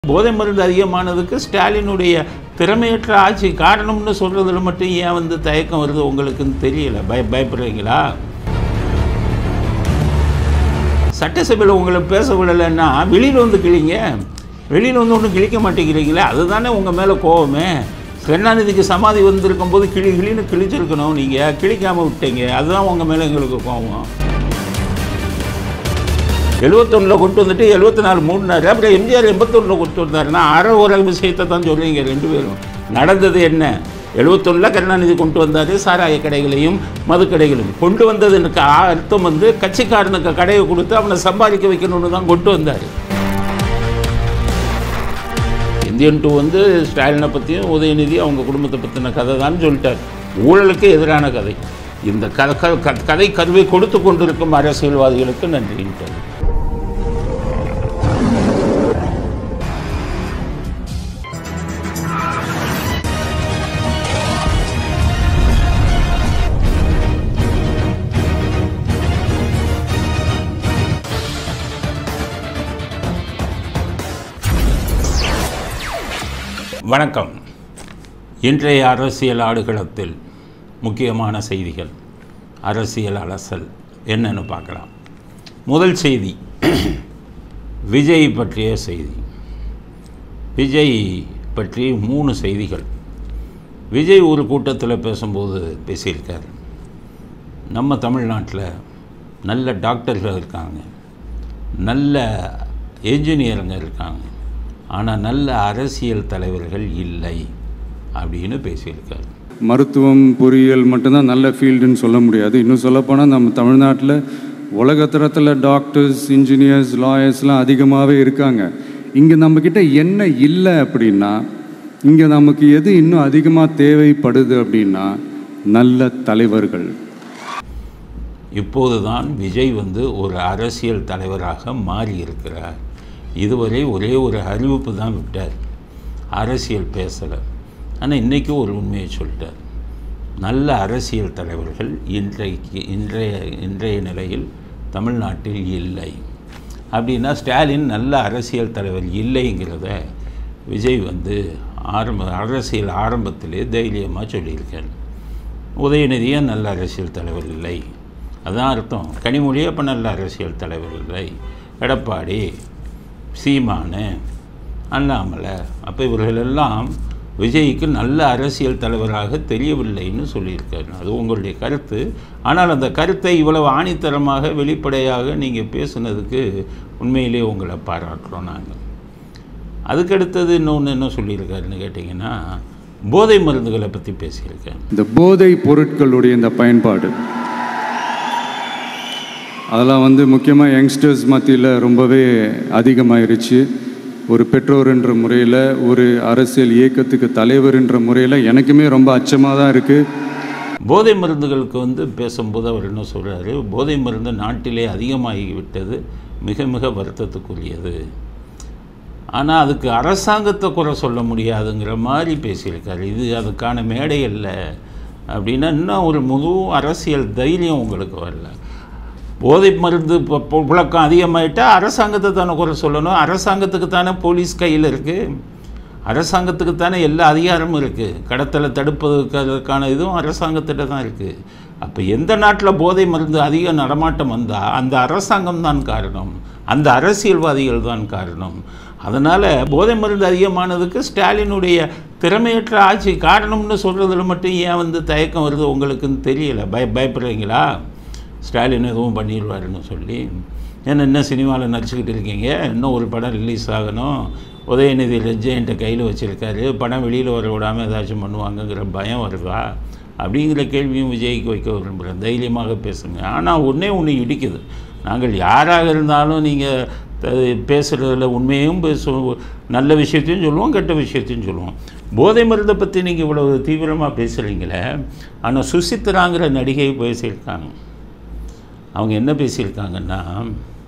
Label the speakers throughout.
Speaker 1: போதை மருந்து அதிகமானதுக்கு ஸ்டாலினுடைய திறமையற்ற ஆட்சி காரணம்னு சொல்கிறதுல மட்டும் ஏன் வந்து தயக்கம் வருது உங்களுக்குன்னு தெரியல பய பயப்படுறீங்களா சட்டசபையில் உங்களை பேச விடலைன்னா வெளியில் வந்து கிழிங்க வெளியில் வந்து ஒன்றும் கிழிக்க மாட்டேங்கிறீங்களே அதுதானே உங்கள் மேலே கோவமே கருணாநிதிக்கு சமாதி வந்திருக்கும் போது கிளி கிளின்னு கிழிச்சிருக்கணும் நீங்கள் கிழிக்காமல் விட்டீங்க அதுதான் உங்கள் மேலே எங்களுக்கு கோவம் எழுபத்தொன்னில் கொண்டு வந்துட்டு எழுபத்தி நாலு மூணுனாரு அப்புறம் எம்ஜிஆர் எண்பத்தொன்னில் கொண்டு வந்தாருன்னா அரை ஒரு விஷயத்தை தான் சொல்லுவீங்க ரெண்டு பேரும் நடந்தது என்ன எழுபத்தொன்னில் கருணாநிதி கொண்டு வந்தார் சாராய கடைகளையும் மதுக்கடைகளையும் கொண்டு வந்ததுக்கு அர்த்தம் வந்து கட்சிக்காரனுக்கு கடையை கொடுத்து அவனை சம்பாதிக்க வைக்கணும்னு தான் கொண்டு வந்தார் இந்தியன் டூ வந்து ஸ்டாலினை பற்றியும் உதயநிதி அவங்க குடும்பத்தை பற்றின கதை தான் சொல்லிட்டார் ஊழலுக்கு எதிரான கதை இந்த கதை க- கதை கருவை கொடுத்து கொண்டிருக்கும் அரசியல்வாதிகளுக்கு நன்றின்ட்டார் வணக்கம் இன்றைய அரசியல் ஆடுகளத்தில் முக்கியமான செய்திகள் அரசியல் அலசல் என்னன்னு பார்க்கலாம் முதல் செய்தி விஜய் பற்றிய செய்தி விஜய் பற்றி மூணு செய்திகள் விஜய் ஒரு கூட்டத்தில் பேசும்போது பேசியிருக்கார் நம்ம தமிழ்நாட்டில் நல்ல டாக்டர்கள் இருக்காங்க நல்ல என்ஜினியருங்க இருக்காங்க ஆனால் நல்ல அரசியல் தலைவர்கள் இல்லை அப்படின்னு பேசியிருக்காரு
Speaker 2: மருத்துவம் பொறியியல் மட்டும்தான் நல்ல ஃபீல்டுன்னு சொல்ல முடியாது இன்னும் சொல்லப்போனால் நம்ம தமிழ்நாட்டில் உலகத்தரத்தில் டாக்டர்ஸ் இன்ஜினியர்ஸ் லாயர்ஸ்லாம் அதிகமாகவே இருக்காங்க இங்கே நம்மக்கிட்ட என்ன இல்லை அப்படின்னா இங்கே நமக்கு எது இன்னும் அதிகமாக தேவைப்படுது அப்படின்னா நல்ல தலைவர்கள்
Speaker 1: இப்போதுதான் விஜய் வந்து ஒரு அரசியல் தலைவராக மாறி இருக்கிறார் இதுவரை ஒரே ஒரு அறிவிப்பு தான் விட்டார் அரசியல் பேசலை ஆனால் இன்றைக்கி ஒரு உண்மையை சொல்லிட்டார் நல்ல அரசியல் தலைவர்கள் இன்றைக்கு இன்றைய இன்றைய நிலையில் தமிழ்நாட்டில் இல்லை அப்படின்னா ஸ்டாலின் நல்ல அரசியல் தலைவர் இல்லைங்கிறத விஜய் வந்து ஆரம்ப அரசியல் ஆரம்பத்திலே தைரியமாக சொல்லியிருக்கார் உதயநிதியும் நல்ல அரசியல் தலைவர் இல்லை அதான் அர்த்தம் கனிமொழி அப்போ நல்ல அரசியல் தலைவர் இல்லை எடப்பாடி சீமானு அண்ணாமலை அப்போ இவர்களெல்லாம் விஜய்க்கு நல்ல அரசியல் தலைவராக தெரியவில்லைன்னு சொல்லியிருக்காரு அது உங்களுடைய கருத்து ஆனால் அந்த கருத்தை இவ்வளவு ஆணித்தரமாக வெளிப்படையாக நீங்கள் பேசுனதுக்கு உண்மையிலே உங்களை பாராட்டுறோம் நாங்கள் அதுக்கடுத்தது இன்னொன்று என்ன சொல்லியிருக்காருன்னு கேட்டிங்கன்னா போதை மருந்துகளை பற்றி பேசியிருக்கேன்
Speaker 2: இந்த போதை பொருட்களுடைய இந்த பயன்பாடு அதெல்லாம் வந்து முக்கியமாக யங்ஸ்டர்ஸ் மத்தியில் ரொம்பவே அதிகமாயிருச்சு ஒரு பெற்றோர் என்ற முறையில் ஒரு அரசியல் இயக்கத்துக்கு தலைவர் என்ற முறையில் எனக்குமே ரொம்ப அச்சமாக தான் இருக்குது
Speaker 1: போதை மருந்துகளுக்கு வந்து பேசும்போது அவர் என்ன சொல்கிறாரு போதை மருந்து நாட்டிலே அதிகமாகி விட்டது மிக மிக வருத்தத்துக்குரியது ஆனால் அதுக்கு அரசாங்கத்தை குறை சொல்ல முடியாதுங்கிற மாதிரி பேசியிருக்காரு இது அதுக்கான மேடை அல்ல அப்படின்னா இன்னும் ஒரு முழு அரசியல் தைரியம் உங்களுக்கு வரல போதை மருந்து பு- பு- புழக்கம் அதிகமாயிட்டா அரசாங்கத்தை தானே குறை சொல்லணும் அரசாங்கத்துக்கு தானே போலீஸ் கையில் இருக்குது அரசாங்கத்துக்கு தானே எல்லா அதிகாரமும் இருக்குது கடத்தலை தடுப்பதற்கான இதுவும் அரசாங்கத்திட்ட தான் இருக்குது அப்போ எந்த நாட்டில் போதை மருந்து அதிக நடமாட்டம் வந்தால் அந்த அரசாங்கம் தான் காரணம் அந்த அரசியல்வாதிகள் தான் காரணம் அதனால் போதை மருந்து அதிகமானதுக்கு ஸ்டாலினுடைய திறமையற்ற ஆட்சி காரணம்னு சொல்கிறதுல மட்டும் ஏன் வந்து தயக்கம் வருது உங்களுக்குன்னு தெரியல பய பயப்படுறீங்களா ஸ்டாலின் எதுவும் பண்ணிடுவாருன்னு சொல்லி ஏன்னா இன்னும் சினிமாவில் நடிச்சுக்கிட்டு இருக்கீங்க இன்னும் ஒரு படம் ரிலீஸ் ஆகணும் உதயநிதி லெஜெண்ட்டை கையில் வச்சுருக்காரு படம் வெளியில் வர விடாமல் ஏதாச்சும் பண்ணுவாங்கங்கிற பயம் வருதா அப்படிங்கிற கேள்வியும் விஜய்க்கு வைக்க விரும்புகிறேன் தைரியமாக பேசுங்க ஆனால் ஒன்றே ஒன்று இடிக்குது நாங்கள் யாராக இருந்தாலும் நீங்கள் பேசுகிறதுல உண்மையும் பேசுவோம் நல்ல விஷயத்தையும் சொல்லுவோம் கெட்ட விஷயத்தையும் சொல்லுவோம் போதை மருந்தை பற்றி நீங்கள் இவ்வளவு தீவிரமாக பேசுகிறீங்களே ஆனால் சுசித்ராங்கிற நடிகை பேசியிருக்காங்க அவங்க என்ன பேசியிருக்காங்கன்னா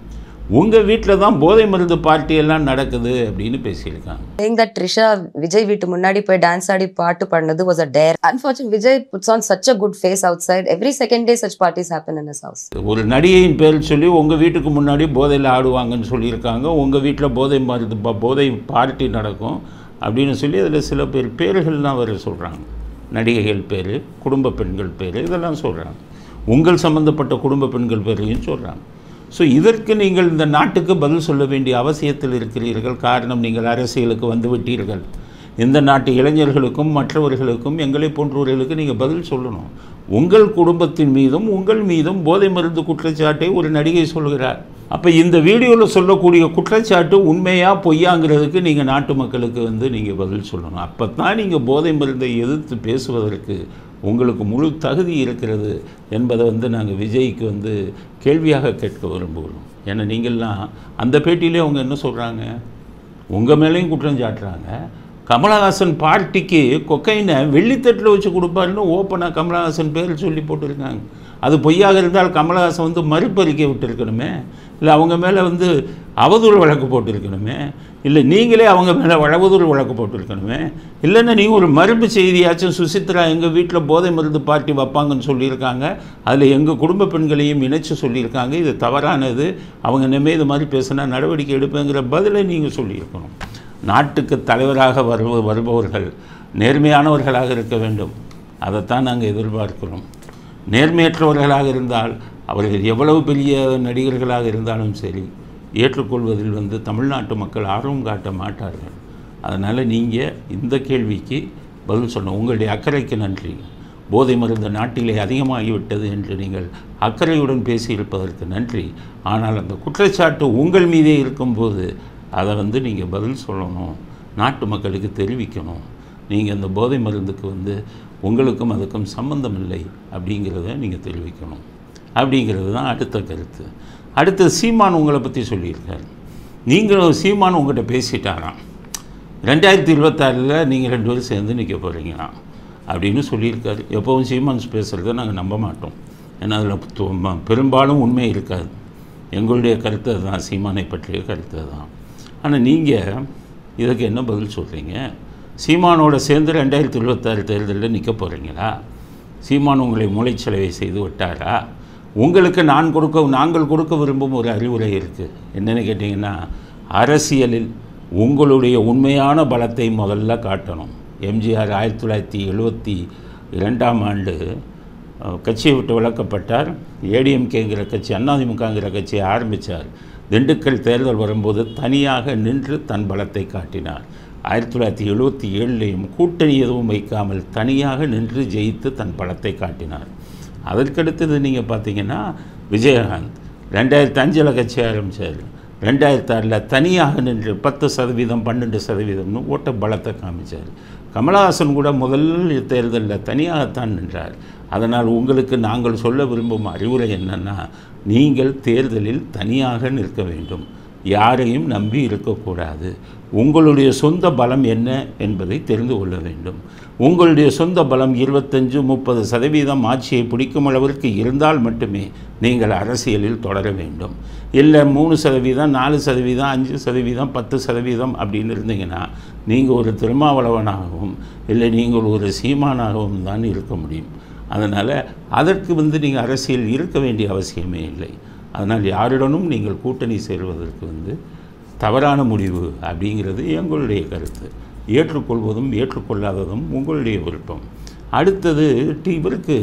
Speaker 1: உங்கள் வீட்டில் தான் போதை மருந்து பார்ட்டி எல்லாம் நடக்குது அப்படின்னு பேசியிருக்காங்க
Speaker 3: saying that Trisha Vijay வீட்டு முன்னாடி போய் டான்ஸ் ஆடி பாட்டு பாடினது was a dare. Unfortunately, Vijay puts on such a good face outside. Every second day such parties happen in his house.
Speaker 1: ஒரு நடிகையின் பேர் சொல்லி உங்கள் வீட்டுக்கு முன்னாடி போதையில் ஆடுவாங்கன்னு சொல்லியிருக்காங்க உங்கள் வீட்டில் போதை மருந்து ப- போதை பார்ட்டி நடக்கும் அப்படின்னு சொல்லி அதில் சில பேர் பேர்கள்லாம் வர சொல்கிறாங்க நடிகைகள் பேர் குடும்ப பெண்கள் பேர் இதெல்லாம் சொல்கிறாங்க உங்கள் சம்பந்தப்பட்ட குடும்ப பெண்கள் பேரையும் சொல்கிறாங்க ஸோ இதற்கு நீங்கள் இந்த நாட்டுக்கு பதில் சொல்ல வேண்டிய அவசியத்தில் இருக்கிறீர்கள் காரணம் நீங்கள் அரசியலுக்கு வந்து விட்டீர்கள் இந்த நாட்டு இளைஞர்களுக்கும் மற்றவர்களுக்கும் எங்களை போன்றவர்களுக்கு நீங்கள் பதில் சொல்லணும் உங்கள் குடும்பத்தின் மீதும் உங்கள் மீதும் போதை மருந்து குற்றச்சாட்டை ஒரு நடிகை சொல்கிறார் அப்போ இந்த வீடியோவில் சொல்லக்கூடிய குற்றச்சாட்டு உண்மையா பொய்யாங்கிறதுக்கு நீங்கள் நாட்டு மக்களுக்கு வந்து நீங்கள் பதில் சொல்லணும் அப்போ தான் நீங்கள் போதை மருந்தை எதிர்த்து பேசுவதற்கு உங்களுக்கு முழு தகுதி இருக்கிறது என்பதை வந்து நாங்கள் விஜய்க்கு வந்து கேள்வியாக கேட்க விரும்புகிறோம் ஏன்னா நீங்கள்லாம் அந்த பேட்டியிலே அவங்க என்ன சொல்கிறாங்க உங்கள் மேலேயும் குற்றம் சாட்டுறாங்க கமலஹாசன் பார்ட்டிக்கு கொக்கைனை வெள்ளித்தட்டில் வச்சு கொடுப்பாருன்னு ஓப்பனாக கமலஹாசன் பேர் சொல்லி போட்டிருக்காங்க அது பொய்யாக இருந்தால் கமலஹாசன் வந்து மறுப்பறிக்கை விட்டுருக்கணுமே இல்லை அவங்க மேலே வந்து அவதூறு வழக்கு போட்டிருக்கணுமே இல்லை நீங்களே அவங்க மேலே அவதூறு வழக்கு போட்டிருக்கணுமே இல்லைன்னா நீங்கள் ஒரு மறுப்பு செய்தியாச்சும் சுசித்ரா எங்கள் வீட்டில் போதை மருந்து பார்ட்டி வைப்பாங்கன்னு சொல்லியிருக்காங்க அதில் எங்கள் குடும்ப பெண்களையும் இணைச்சு சொல்லியிருக்காங்க இது தவறானது அவங்க இனிமே இது மாதிரி பேசினா நடவடிக்கை எடுப்பேங்கிற பதிலை நீங்கள் சொல்லியிருக்கணும் நாட்டுக்கு தலைவராக வருவ வருபவர்கள் நேர்மையானவர்களாக இருக்க வேண்டும் அதைத்தான் நாங்கள் எதிர்பார்க்கிறோம் நேர்மையற்றவர்களாக இருந்தால் அவர்கள் எவ்வளவு பெரிய நடிகர்களாக இருந்தாலும் சரி ஏற்றுக்கொள்வதில் வந்து தமிழ்நாட்டு மக்கள் ஆர்வம் காட்ட மாட்டார்கள் அதனால் நீங்கள் இந்த கேள்விக்கு பதில் சொல்லணும் உங்களுடைய அக்கறைக்கு நன்றி போதை மருந்து நாட்டிலே அதிகமாகிவிட்டது என்று நீங்கள் அக்கறையுடன் பேசியிருப்பதற்கு நன்றி ஆனால் அந்த குற்றச்சாட்டு உங்கள் மீதே இருக்கும்போது அதை வந்து நீங்கள் பதில் சொல்லணும் நாட்டு மக்களுக்கு தெரிவிக்கணும் நீங்கள் அந்த போதை மருந்துக்கு வந்து உங்களுக்கும் அதுக்கும் சம்பந்தம் இல்லை அப்படிங்கிறத நீங்கள் தெரிவிக்கணும் அப்படிங்கிறது தான் அடுத்த கருத்து அடுத்து சீமான் உங்களை பற்றி சொல்லியிருக்காரு நீங்களும் சீமான் உங்கள்கிட்ட பேசிட்டாராம் ரெண்டாயிரத்தி இருபத்தாறில் நீங்கள் ரெண்டு பேரும் சேர்ந்து நிற்க போகிறீங்களாம் அப்படின்னு சொல்லியிருக்காரு எப்போவும் சீமான்ஸ் பேசுகிறத நாங்கள் நம்ப மாட்டோம் ஏன்னா அதில் பெரும்பாலும் உண்மை இருக்காது எங்களுடைய கருத்து தான் சீமானை பற்றிய கருத்து தான் ஆனால் நீங்கள் இதுக்கு என்ன பதில் சொல்கிறீங்க சீமானோட சேர்ந்து ரெண்டாயிரத்தி இருபத்தாறு தேர்தலில் நிற்க போகிறீங்களா சீமான் உங்களை மூளைச்சலவை செய்து விட்டாரா உங்களுக்கு நான் கொடுக்க நாங்கள் கொடுக்க விரும்பும் ஒரு அறிவுரை இருக்குது என்னென்னு கேட்டிங்கன்னா அரசியலில் உங்களுடைய உண்மையான பலத்தை முதல்ல காட்டணும் எம்ஜிஆர் ஆயிரத்தி தொள்ளாயிரத்தி எழுபத்தி இரண்டாம் ஆண்டு அஹ், கட்சியை விட்டு விலக்கப்பட்டார் ஏடிஎம்கேங்கிற கட்சி அதிமுகங்கிற கட்சியை ஆரம்பித்தார் திண்டுக்கல் தேர்தல் வரும்போது தனியாக நின்று தன் பலத்தை காட்டினார் ஆயிரத்தி தொள்ளாயிரத்தி எழுபத்தி ஏழுலேயும் கூட்டணி எதுவும் வைக்காமல் தனியாக நின்று ஜெயித்து தன் பலத்தை காட்டினார் அதற்கடுத்தது நீங்கள் பார்த்தீங்கன்னா விஜயகாந்த் ரெண்டாயிரத்தி அஞ்சில் கட்சி ஆரம்பித்தார் ரெண்டாயிரத்தி ஆறில் தனியாக நின்று பத்து சதவீதம் பன்னெண்டு சதவீதம்னு ஓட்ட பலத்தை காமிச்சார் கமலஹாசன் கூட முதல் தேர்தலில் தனியாகத்தான் நின்றார் அதனால் உங்களுக்கு நாங்கள் சொல்ல விரும்பும் அறிவுரை என்னன்னா நீங்கள் தேர்தலில் தனியாக நிற்க வேண்டும் யாரையும் நம்பி இருக்கக்கூடாது உங்களுடைய சொந்த பலம் என்ன என்பதை தெரிந்து கொள்ள வேண்டும் உங்களுடைய சொந்த பலம் இருபத்தஞ்சு முப்பது சதவீதம் ஆட்சியை பிடிக்கும் அளவிற்கு இருந்தால் மட்டுமே நீங்கள் அரசியலில் தொடர வேண்டும் இல்லை மூணு சதவீதம் நாலு சதவீதம் அஞ்சு சதவீதம் பத்து சதவீதம் அப்படின்னு இருந்தீங்கன்னா நீங்கள் ஒரு திருமாவளவனாகவும் இல்லை நீங்கள் ஒரு சீமானாகவும் தான் இருக்க முடியும் அதனால் அதற்கு வந்து நீங்கள் அரசியல் இருக்க வேண்டிய அவசியமே இல்லை அதனால் யாருடனும் நீங்கள் கூட்டணி சேர்வதற்கு வந்து தவறான முடிவு அப்படிங்கிறது எங்களுடைய கருத்து ஏற்றுக்கொள்வதும் ஏற்றுக்கொள்ளாததும் உங்களுடைய விருப்பம் அடுத்தது டி- இவருக்கு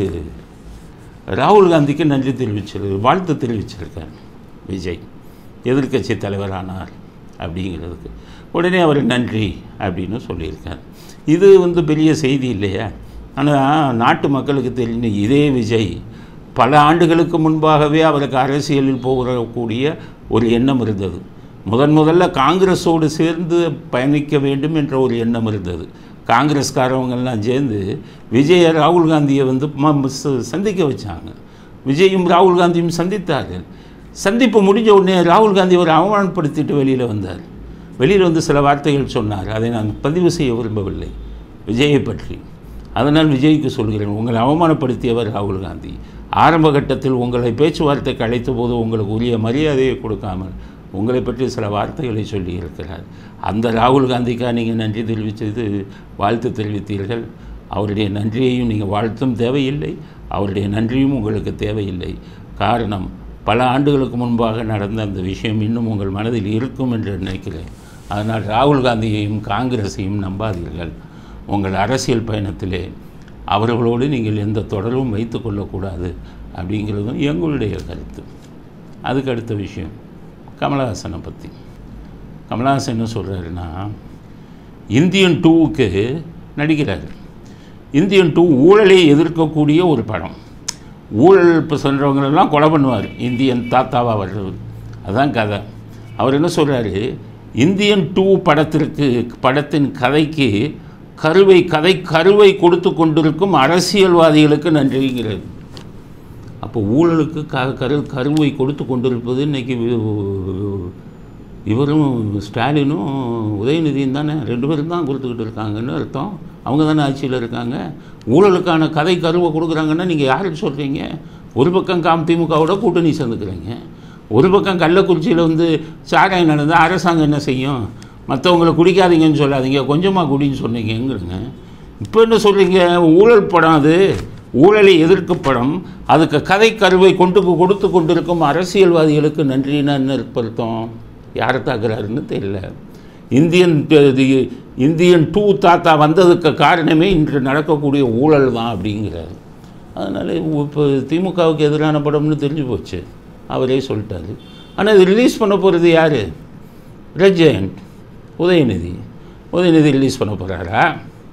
Speaker 1: ராகுல் காந்திக்கு நன்றி தெரிவிச்சிரு வாழ்த்து தெரிவிச்சிருக்கார் விஜய் எதிர்க்கட்சி தலைவரானார் அப்படிங்கிறதுக்கு உடனே அவர் நன்றி அப்படின்னு சொல்லியிருக்கார் இது வந்து பெரிய செய்தி இல்லையா ஆனால் நாட்டு மக்களுக்கு தெரிஞ்ச இதே விஜய் பல ஆண்டுகளுக்கு முன்பாகவே அவருக்கு அரசியலில் போகக்கூடிய ஒரு எண்ணம் இருந்தது முதன் முதல்ல காங்கிரஸோடு சேர்ந்து பயணிக்க வேண்டும் என்ற ஒரு எண்ணம் இருந்தது காங்கிரஸ்காரவங்கெல்லாம் சேர்ந்து விஜய ராகுல் காந்தியை வந்து ம- ச- சந்திக்க வச்சாங்க விஜயும் ராகுல் காந்தியும் சந்தித்தார்கள் சந்திப்பு முடிஞ்ச உடனே ராகுல் காந்தி ஒரு அவமானப்படுத்திட்டு வெளியில் வந்தார் வெளியில் வந்து சில வார்த்தைகள் சொன்னார் அதை நான் பதிவு செய்ய விரும்பவில்லை விஜயை பற்றி அதனால் விஜய்க்கு சொல்கிறேன் உங்களை அவமானப்படுத்தியவர் ராகுல் காந்தி ஆரம்ப கட்டத்தில் உங்களை பேச்சுவார்த்தைக்கு அழைத்த போது உங்களுக்கு உரிய மரியாதையை கொடுக்காமல் உங்களை பற்றி சில வார்த்தைகளை சொல்லியிருக்கிறார் அந்த ராகுல் காந்திக்கா நீங்கள் நன்றி தெரிவித்தது வாழ்த்து தெரிவித்தீர்கள் அவருடைய நன்றியையும் நீங்கள் வாழ்த்தும் தேவையில்லை அவருடைய நன்றியும் உங்களுக்கு தேவையில்லை காரணம் பல ஆண்டுகளுக்கு முன்பாக நடந்த அந்த விஷயம் இன்னும் உங்கள் மனதில் இருக்கும் என்று நினைக்கிறேன் அதனால் ராகுல் காந்தியையும் காங்கிரஸையும் நம்பாதீர்கள் உங்கள் அரசியல் பயணத்திலே அவர்களோடு நீங்கள் எந்த தொடர்பும் வைத்து கொள்ளக்கூடாது அப்படிங்கிறதும் எங்களுடைய கருத்து அதுக்கு அடுத்த விஷயம் கமலஹாசனை பற்றி கமலஹாசன் என்ன சொல்கிறாருன்னா இந்தியன் டூவுக்கு நடிக்கிறார் இந்தியன் டூ ஊழலை எதிர்க்கக்கூடிய ஒரு படம் ஊழல் இப்போ சொல்கிறவங்களெல்லாம் கொலை பண்ணுவார் இந்தியன் தாத்தாவா வர்றது அதுதான் கதை அவர் என்ன சொல்கிறாரு இந்தியன் டூ படத்திற்கு படத்தின் கதைக்கு கருவை கதை கருவை கொடுத்து கொண்டிருக்கும் அரசியல்வாதிகளுக்கு நன்றிங்கிறது அப்போ ஊழலுக்கு க கரு கருவை கொடுத்து கொண்டிருப்பது இன்றைக்கி இவரும் ஸ்டாலினும் உதயநிதியும் தானே ரெண்டு பேரும் தான் கொடுத்துக்கிட்டு இருக்காங்கன்னு அர்த்தம் அவங்க தானே ஆட்சியில் இருக்காங்க ஊழலுக்கான கதை கருவை கொடுக்குறாங்கன்னா நீங்கள் யாருக்கு சொல்கிறீங்க ஒரு பக்கம் காம் திமுகவோட கூட்டணி சேர்ந்துக்கிறீங்க ஒரு பக்கம் கள்ளக்குறிச்சியில் வந்து சாராயம் நடந்தால் அரசாங்கம் என்ன செய்யும் மற்றவங்களை குடிக்காதீங்கன்னு சொல்லாதீங்க கொஞ்சமாக குடின்னு சொன்னீங்கங்கிறங்க இப்போ என்ன சொல்கிறீங்க ஊழல் படம் அது ஊழலை எதிர்க்கு படம் அதுக்கு கதை கருவை கொண்டு கொடுத்து கொண்டிருக்கும் அரசியல்வாதிகளுக்கு நன்றின்னு என்ன அர்த்தம் யாரை தாக்குறாருன்னு தெரியல இந்தியன் ட- இது- இந்தியன் டூ தாத்தா வந்ததுக்கு காரணமே இன்று நடக்கக்கூடிய ஊழல் தான் அப்படிங்கிறாரு அதனால் இப்போ திமுகவுக்கு எதிரான படம்னு தெரிஞ்சு போச்சு அவரே சொல்லிட்டாரு ஆனால் இது ரிலீஸ் பண்ண போகிறது யார் ரெஜெயண்ட் உதயநிதி உதயநிதி ரிலீஸ் பண்ண போகிறாரா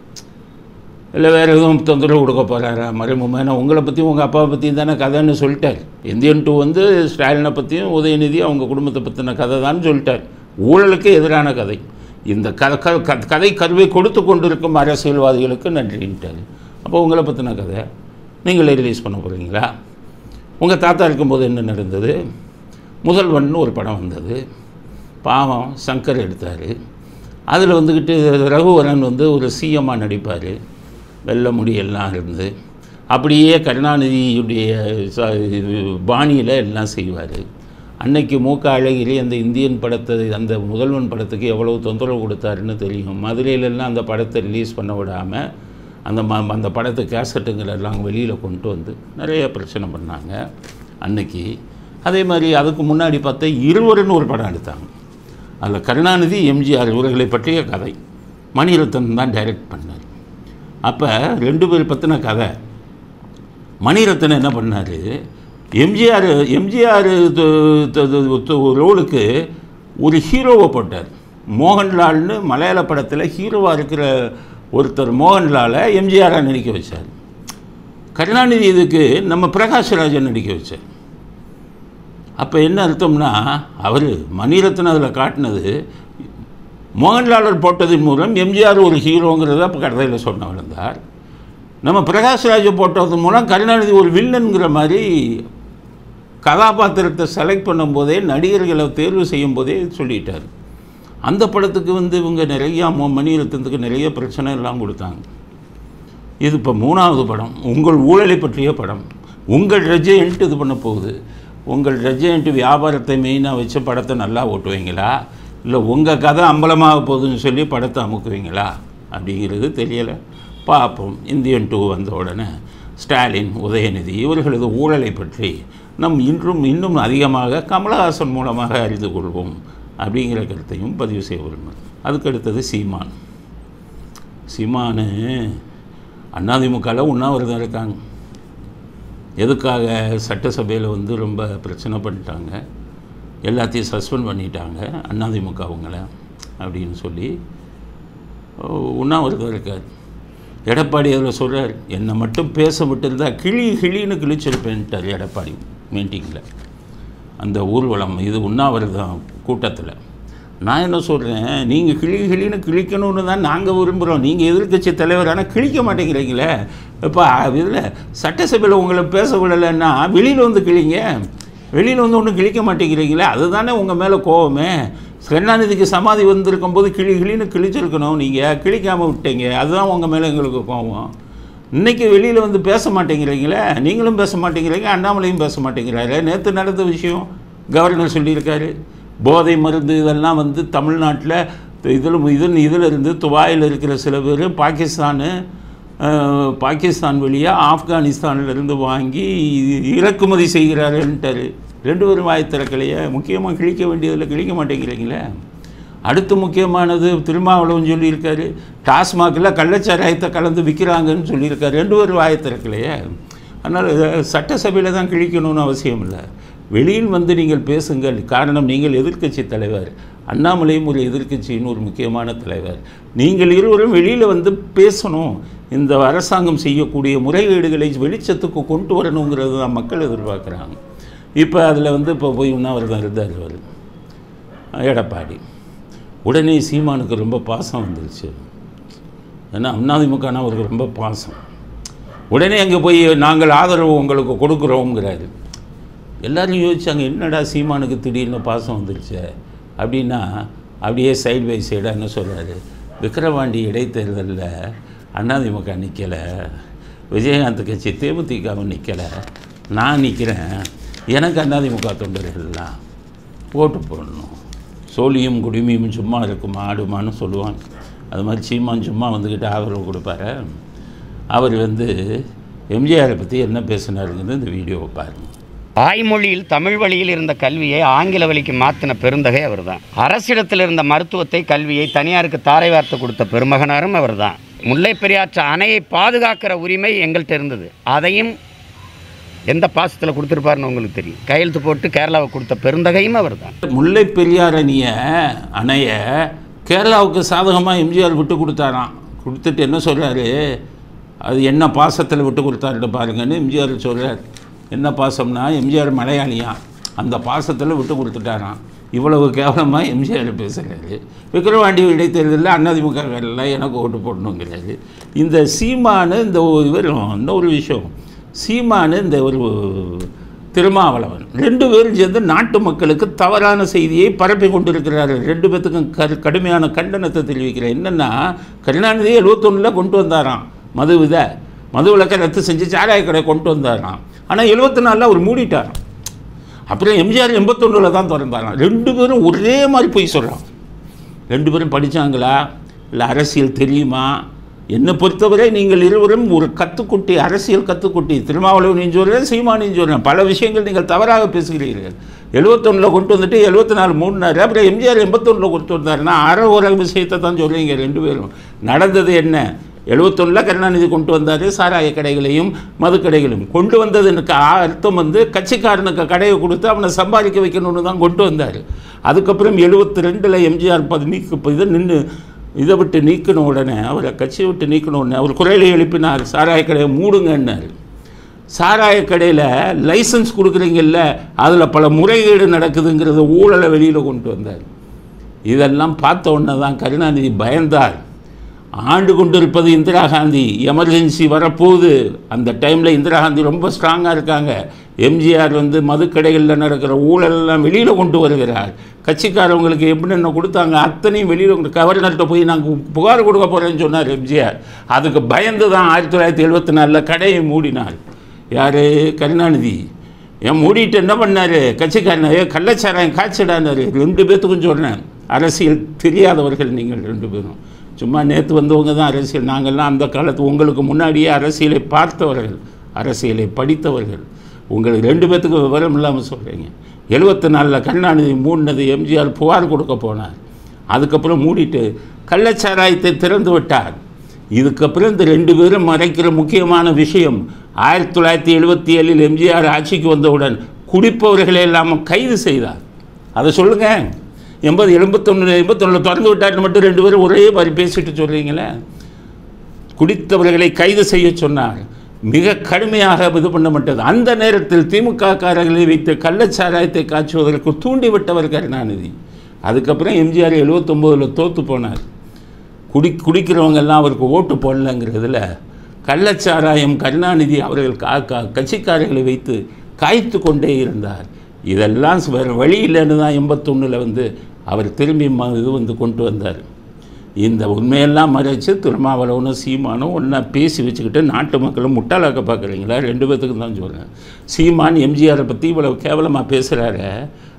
Speaker 1: இல்லை வேறு எதுவும் தொந்தரவு கொடுக்க போகிறாரா மறைமுகமாக ஏன்னா உங்களை பற்றியும் உங்கள் அப்பாவை பற்றியும் தானே கதைன்னு சொல்லிட்டார் இந்தியன் டூ வந்து ஸ்டாலினை பற்றியும் உதயநிதி அவங்க குடும்பத்தை பற்றின கதை தான் சொல்லிட்டார் ஊழலுக்கு எதிரான கதை இந்த க க- க- கதை கருவை கொடுத்து கொண்டிருக்கும் அரசியல்வாதிகளுக்கு நன்றின்ட்டார் அப்போ உங்களை பற்றின கதை நீங்களே ரிலீஸ் பண்ண போகிறீங்களா உங்கள் தாத்தா இருக்கும்போது என்ன நடந்தது முதல்வன் ஒரு படம் வந்தது பாவம் சங்கர் எடுத்தார் அதில் வந்துக்கிட்டு ரகுவரன் வந்து ஒரு சிஎம்மாக நடிப்பார் வெள்ளை முடி எல்லாம் இருந்து அப்படியே கருணாநிதியுடைய ச- இது பாணியில் எல்லாம் செய்வார் அன்னைக்கு மூக்க அழகிரி அந்த இந்தியன் படத்தை அந்த முதல்வன் படத்துக்கு எவ்வளவு தொந்தரவு கொடுத்தாருன்னு தெரியும் மதுரையிலெல்லாம் அந்த படத்தை ரிலீஸ் பண்ண விடாமல் அந்த ம அந்த படத்து கேசட்டுங்களை எல்லாம் வெளியில் கொண்டு வந்து நிறைய பிரச்சனை பண்ணாங்க அன்னைக்கு அதே மாதிரி அதுக்கு முன்னாடி பார்த்தா இருவருன்னு ஒரு படம் எடுத்தாங்க அதில் கருணாநிதி எம்ஜிஆர் இவர்களை பற்றிய கதை மணிரத்னம் தான் டைரக்ட் பண்ணார் அப்போ ரெண்டு பேர் பற்றின கதை மணிரத்னம் என்ன பண்ணார் எம்ஜிஆர் எம்ஜிஆர் ரோலுக்கு ஒரு ஹீரோவை போட்டார் மோகன்லால்னு மலையாள படத்தில் ஹீரோவாக இருக்கிற ஒருத்தர் மோகன்லாலை எம்ஜிஆராக நடிக்க வச்சார் கருணாநிதி இதுக்கு நம்ம பிரகாஷ்ராஜன் நடிக்க வச்சார் அப்போ என்ன அர்த்தம்னா அவர் மணிரத்னம் அதில் காட்டினது மோகன்லாலர் போட்டதன் மூலம் எம்ஜிஆர் ஒரு ஹீரோங்கிறத அப்போ கதையில் சொன்ன விழுந்தார் நம்ம பிரகாஷ்ராஜை போட்டதன் மூலம் கருணாநிதி ஒரு வில்லன்கிற மாதிரி கதாபாத்திரத்தை செலக்ட் பண்ணும்போதே நடிகர்களை தேர்வு செய்யும் போதே சொல்லிட்டார் அந்த படத்துக்கு வந்து இவங்க நிறையா மோ- மணிரத்னத்துக்கு நிறைய பிரச்சனை எல்லாம் கொடுத்தாங்க இது இப்போ மூணாவது படம் உங்கள் ஊழலை பற்றிய படம் உங்கள் ரெஜெயண்ட் இது பண்ண போகுது உங்கள் ரெஜெயண்ட் வியாபாரத்தை மெயினாக வச்சு படத்தை நல்லா ஓட்டுவீங்களா இல்லை உங்கள் கதை அம்பலமாக போகுதுன்னு சொல்லி படத்தை அமுக்குவீங்களா அப்படிங்கிறது தெரியலை பார்ப்போம் இந்தியன் டூ வந்த உடனே ஸ்டாலின் உதயநிதி இவர்களது ஊழலை பற்றி நம் இன்றும் இன்னும் அதிகமாக கமலஹாசன் மூலமாக அறிந்து கொள்வோம் அப்படிங்கிற கருத்தையும் பதிவு செய்ய விரும்புகிறேன் அதுக்கு அடுத்தது சீமான் சீமானு அதிமுகவில் உண்ணாவிரதம் இருக்காங்க எதுக்காக சட்டசபையில் வந்து ரொம்ப பிரச்சனை பண்ணிட்டாங்க எல்லாத்தையும் சஸ்பெண்ட் பண்ணிட்டாங்க அதிமுக அவங்கள அப்படின்னு சொல்லி ஓ, உண்ணாவிரதம் இருக்கார் எடப்பாடி அதில் சொல்கிறார் என்னை மட்டும் பேச விட்டுருந்தா கிளி கிளின்னு கிழிச்சிருப்பேன்ட்டார் எடப்பாடி மீட்டிங்கில் அந்த ஊர்வலம் இது உண்ணாவிரதம் கூட்டத்தில் நான் என்ன சொல்கிறேன் நீங்கள் கிளி கிளின்னு கிழிக்கணும்னு தான் நாங்கள் விரும்புகிறோம் நீங்கள் எதிர்க்கட்சி தலைவர் ஆனால் கிழிக்க மாட்டேங்கிறீங்களே இப்போ இதில் சட்டசபையில் உங்களை பேச விடலைன்னா வெளியில் வந்து கிழிங்க வெளியில் வந்து ஒன்றும் கிழிக்க மாட்டேங்கிறீங்களே அதுதானே உங்கள் மேலே கோவமே கருணாநிதிக்கு சமாதி வந்திருக்கும் போது கிளி கிளின்னு கிழிச்சிருக்கணும் நீங்கள் கிழிக்காமல் விட்டீங்க அதுதான் உங்கள் மேலே எங்களுக்கு கோவம் இன்னைக்கு வெளியில் வந்து பேச மாட்டேங்கிறீங்களே நீங்களும் பேச மாட்டேங்கிறீங்க அண்ணாமலையும் பேச மாட்டேங்கிறாரு நேற்று நடந்த விஷயம் கவர்னர் சொல்லியிருக்காரு போதை மருந்து இதெல்லாம் வந்து தமிழ்நாட்டில் இதில் இதில் இதில் இருந்து துபாயில் இருக்கிற சில பேர் பாகிஸ்தானு அஹ், பாகிஸ்தான் வழியாக ஆப்கானிஸ்தான்ல இருந்து வாங்கி இறக்குமதி செய்கிறாருன்ட்டாரு ரெண்டு பேரும் வாய் திறக்கலையே முக்கியமாக கிழிக்க வேண்டியதில் கிழிக்க மாட்டேங்கிறீங்களே அடுத்து முக்கியமானது திருமாவளவன் சொல்லியிருக்காரு டாஸ்மாகில் கள்ளச்சாராயத்தை கலந்து விற்கிறாங்கன்னு சொல்லியிருக்காரு ரெண்டு பேரும் வாயை திறக்கலையே அதனால் சட்டசபையில் தான் கிழிக்கணும்னு அவசியம் இல்லை வெளியில் வந்து நீங்கள் பேசுங்கள் காரணம் நீங்கள் எதிர்க்கட்சி தலைவர் அண்ணாமலையும் ஒரு எதிர்க்கட்சியின் ஒரு முக்கியமான தலைவர் நீங்கள் இருவரும் வெளியில் வந்து பேசணும் இந்த அரசாங்கம் செய்யக்கூடிய முறைகேடுகளை வெளிச்சத்துக்கு கொண்டு வரணுங்கிறது தான் மக்கள் எதிர்பார்க்குறாங்க இப்போ அதில் வந்து இப்போ போய் உண்ணாவிரதம் இருந்தார் அவர் எடப்பாடி உடனே சீமானுக்கு ரொம்ப பாசம் வந்துருச்சு ஏன்னா அதிமுகனா அவருக்கு ரொம்ப பாசம் உடனே அங்கே போய் நாங்கள் ஆதரவு உங்களுக்கு கொடுக்குறோங்கிறாரு எல்லாரும் யோசிச்சாங்க என்னடா சீமானுக்கு திடீர்னு பாசம் வந்துருச்சு அப்படின்னா அப்படியே சைடு பை சைடாக என்ன சொல்கிறாரு விக்கிரவாண்டி இடைத்தேர்தலில் அதிமுக நிற்கலை விஜயகாந்த் கட்சி தேமுதிகவும் நிற்கலை நான் நிற்கிறேன் எனக்கு அதிமுக தொண்டர்கள்லாம் ஓட்டு போடணும் சோழியும் குடுமியும் சும்மா இருக்குமா ஆடுமான்னு சொல்லுவாங்க அது மாதிரி சீமான் சும்மா வந்துக்கிட்டு ஆதரவு கொடுப்பாரு அவர் வந்து எம்ஜிஆரை பற்றி என்ன பேசினாருங்கிறது இந்த வீடியோவை பாருங்கள்
Speaker 4: தாய்மொழியில் தமிழ் வழியில் இருந்த கல்வியை ஆங்கில வழிக்கு மாற்றின பெருந்தகை அவர்தான் அரசிடத்தில் இருந்த மருத்துவத்தை கல்வியை தனியாருக்கு தாரை வார்த்து கொடுத்த பெருமகனாரும் அவர்தான் முல்லை பெரியாற்று அணையை பாதுகாக்கிற உரிமை எங்கள்கிட்ட இருந்தது அதையும் எந்த பாசத்தில் கொடுத்துருப்பாருன்னு உங்களுக்கு தெரியும் கையெழுத்து போட்டு கேரளாவை கொடுத்த பெருந்தகையும் அவர்தான்
Speaker 1: முல்லை பெரியார் அணியை அணைய கேரளாவுக்கு சாதகமாக எம்ஜிஆர் விட்டு கொடுத்தாராம் கொடுத்துட்டு என்ன சொல்கிறாரு அது என்ன பாசத்தில் விட்டு கொடுத்தாருன்னு பாருங்கன்னு எம்ஜிஆர் சொல்கிறார் என்ன பாசம்னா எம்ஜிஆர் மலையாளியா அந்த பாசத்தில் விட்டு கொடுத்துட்டாராம் இவ்வளவு கேவலமாக எம்ஜிஆர் பேசுகிறாரு விக்கிரவாண்டி இடைத்தேர்தலில் அதிமுக எல்லாம் எனக்கு ஓட்டு போடணுங்கிறாரு இந்த சீமானு இந்த ஒரு- இவர் இன்னொரு விஷயம் சீமானு இந்த ஒரு திருமாவளவன் ரெண்டு பேரும் சேர்ந்து நாட்டு மக்களுக்கு தவறான செய்தியை பரப்பி கொண்டிருக்கிறார்கள் ரெண்டு பேத்துக்கும் கரு கடுமையான கண்டனத்தை தெரிவிக்கிறேன் என்னென்னா கருணாநிதி எழுபத்தொன்னில் கொண்டு வந்தாராம் மது வித மது விளக்கை ரத்து செஞ்சு சாராய கடை கொண்டு வந்தாராம் ஆனால் எழுபத்தி நாலில் அவர் மூடிட்டாராம் அப்புறம் எம்ஜிஆர் எண்பத்தொன்னில் தான் திறந்தாராம் ரெண்டு பேரும் ஒரே மாதிரி போய் சொல்கிறான் ரெண்டு பேரும் படித்தாங்களா இல்லை அரசியல் தெரியுமா என்னை பொறுத்தவரை நீங்கள் இருவரும் ஒரு கத்துக்குட்டி அரசியல் கத்துக்குட்டி திருமாவளவனையும் சொல்கிறேன் சீமானையும் சொல்கிறேன் பல விஷயங்கள் நீங்கள் தவறாக பேசுகிறீர்கள் எழுபத்தொன்னில் கொண்டு வந்துட்டு எழுபத்தி நாலு மூணுனாரு அப்புறம் எம்ஜிஆர் எண்பத்தொன்னில் கொண்டு வந்தாருன்னா அரை ஒரு விஷயத்தை தான் சொல்கிறீங்க ரெண்டு பேரும் நடந்தது என்ன எழுபத்தொன்னில் கருணாநிதி கொண்டு வந்தார் சாராய கடைகளையும் மது கடைகளையும் கொண்டு வந்ததுக்கு அர்த்தம் வந்து கட்சிக்காரனுக்கு கடையை கொடுத்து அவனை சம்பாதிக்க வைக்கணும்னு தான் கொண்டு வந்தார் அதுக்கப்புறம் எழுபத்தி ரெண்டில் எம்ஜிஆர் பது நீக்க இதை நின்று இதை விட்டு நீக்கின உடனே அவரை கட்சியை விட்டு நீக்கின உடனே அவர் குரலை எழுப்பினார் சாராய கடையை மூடுங்கன்னார் சாராய கடையில் லைசன்ஸ் கொடுக்குறீங்கல்ல அதில் பல முறைகேடு நடக்குதுங்கிறத ஊழலை வெளியில் கொண்டு வந்தார் இதெல்லாம் பார்த்த உடனே தான் கருணாநிதி பயந்தார் ஆண்டு கொண்டிருப்பது இந்திரா காந்தி எமர்ஜென்சி வரப்போகுது அந்த டைமில் இந்திரா காந்தி ரொம்ப ஸ்ட்ராங்காக இருக்காங்க எம்ஜிஆர் வந்து மதுக்கடைகளில் நடக்கிற ஊழலெல்லாம் வெளியில் கொண்டு வருகிறார் கட்சிக்காரவங்களுக்கு எப்படின்னு கொடுத்தாங்க அத்தனையும் வெளியில் கொண்டு கவர்னர்கிட்ட போய் நாங்கள் புகார் கொடுக்க போகிறேன்னு சொன்னார் எம்ஜிஆர் அதுக்கு பயந்து தான் ஆயிரத்தி தொள்ளாயிரத்தி எழுபத்தி நாலில் கடையை மூடினார் யார் கருணாநிதி ஏன் மூடிட்டு என்ன பண்ணார் கட்சிக்காரன் ஏ கள்ளச்சாராயம் காய்ச்சிடானாரு ரெண்டு பேத்துக்கும் சொல்கிறேன் அரசியல் தெரியாதவர்கள் நீங்கள் ரெண்டு பேரும் சும்மா நேற்று வந்தவங்க தான் அரசியல் நாங்கள்லாம் அந்த காலத்து உங்களுக்கு முன்னாடியே அரசியலை பார்த்தவர்கள் அரசியலை படித்தவர்கள் உங்களுக்கு ரெண்டு பேத்துக்கு விவரம் இல்லாமல் சொல்கிறீங்க எழுபத்தி நாலில் கருணாநிதி மூடினது எம்ஜிஆர் புகார் கொடுக்க போனார் அதுக்கப்புறம் மூடிட்டு கள்ளச்சாராயத்தை திறந்து விட்டார் இதுக்கப்புறம் இந்த ரெண்டு பேரும் மறைக்கிற முக்கியமான விஷயம் ஆயிரத்தி தொள்ளாயிரத்தி எழுபத்தி ஏழில் எம்ஜிஆர் ஆட்சிக்கு வந்தவுடன் குடிப்பவர்களை இல்லாமல் கைது செய்தார் அதை சொல்லுங்கள் எண்பது எண்பத்தொன்று எண்பத்தொன்னில் திறந்து விட்டார்னு மட்டும் ரெண்டு பேரும் ஒரே மாதிரி பேசிட்டு சொல்கிறீங்களே குடித்தவர்களை கைது செய்ய சொன்னார் மிக கடுமையாக இது பண்ணப்பட்டது அந்த நேரத்தில் திமுக காரர்களை வைத்து கள்ளச்சாராயத்தை காய்ச்சுவதற்கு தூண்டிவிட்டவர் கருணாநிதி அதுக்கப்புறம் எம்ஜிஆர் எழுபத்தொம்போதில் தோற்று போனார் குடி குடிக்கிறவங்க எல்லாம் அவருக்கு ஓட்டு போடலங்கிறதுல கள்ளச்சாராயம் கருணாநிதி அவர்கள் கா கா கட்சிக்காரர்களை வைத்து காய்த்து கொண்டே இருந்தார் இதெல்லாம் வேறு வழி இல்லைன்னு தான் எண்பத்தொன்னில் வந்து அவர் திரும்பி ம இது வந்து கொண்டு வந்தார் இந்த உண்மையெல்லாம் மறைச்சு திருமாவளவனும் சீமானும் ஒன்றா பேசி வச்சுக்கிட்டு நாட்டு மக்களை முட்டாளாக்க பார்க்குறீங்களா ரெண்டு பேத்துக்கும் தான் சொல்கிறேன் சீமான் எம்ஜிஆரை பற்றி இவ்வளவு கேவலமாக பேசுகிறாரு